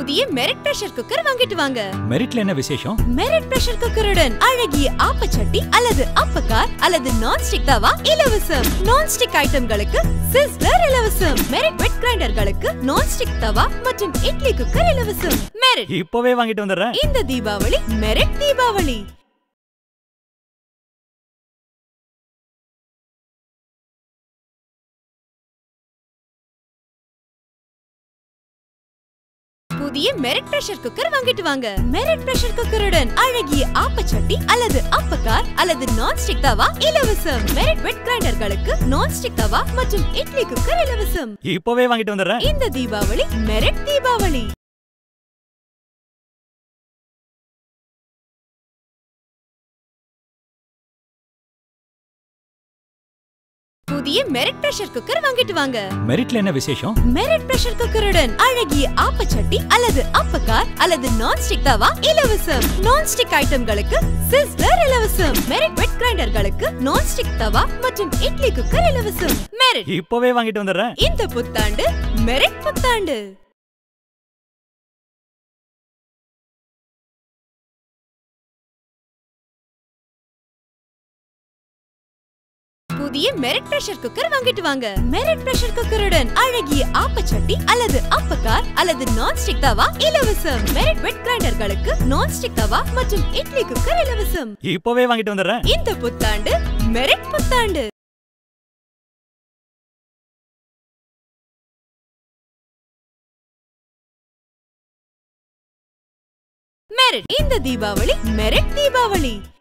புதிய merit pressure cooker வாங்கிட்டு வாங்க மெரிட்ல என்ன விசேஷம் மெரிட் பிரஷர் குக்கருடன் அழகிய ஆப்பச்சட்டி அல்லது அப்பக்கார் அல்லது நான்ஸ்டிக் தவா இலவசம் நான்ஸ்டிக் ஐட்டம்களுக்கு சிஸ்லர் இலவசம் மெரிட் வெட் கிரைண்டர்களுக்கு நான்ஸ்டிக் தவா மற்றும் இட்லி குக்கர் இலவசம் மெரிட் இப்பவே வாங்கிட்டு வந்துடுறேன் இந்த தீபாவளி மெரிட் தீபாவளி புதிய மெரிட் பிரஷர் குக்கர் வாங்கிட்டு வாங்க மெரிட் பிரஷர் குக்கருடன் அழகிய ஆப்பச்சட்டி அல்லது அப்பக்கார் அல்லது நான்ஸ்டிக் தவா இலவசம் மெரிட் வெட் கிரைண்டர்களுக்கு நான்ஸ்டிக் தவா மற்றும் இட்லி குக்கர் இலவசம் இப்பவே வாங்கிட்டு வந்துடுறேன் இந்த தீபாவளி மெரிட் தீபாவளி புதிய மெரிட் பிரஷர் குக்கர் வாங்கிட்டு வாங்க மெரிட்ல என்ன விசேஷம் மெரிட் பிரஷர் குக்கருடன் அழகிய ஆப்பச்சட்டி அல்லது அப்பக்கார் அல்லது நான்ஸ்டிக் தவா இலவசம் நான்ஸ்டிக் ஐட்டம்களுக்கு சிஸ்லர் இலவசம் மெரிட் வெட் கிரைண்டர்களுக்கு நான்ஸ்டிக் தவா மற்றும் இட்லி குக்கர் இலவசம் மெரிட் இப்பவே வாங்கிட்டு வந்துடுறேன் இந்த புத்தாண்டு மெரிட் புத்தாண்டு புதிய மெரிட் பிரஷர் குக்கர் வாங்கிட்டு வாங்க மெரிட் பிரஷர் குக்கருடன் அழகிய ஆப்பச்சட்டி அல்லது அப்பக்கார் அல்லது நான்ஸ்டிக் தவா இலவசம் மெரிட் வெட் கிரைண்டர்களுக்கு நான்ஸ்டிக் தவா மற்றும் இட்லி குக்கர் இலவசம் இப்பவே வாங்கிட்டு வந்துடுறேன் இந்த புத்தாண்டு மெரிட் புத்தாண்டு மெரிட் இந்த தீபாவளி மெரிட் தீபாவளி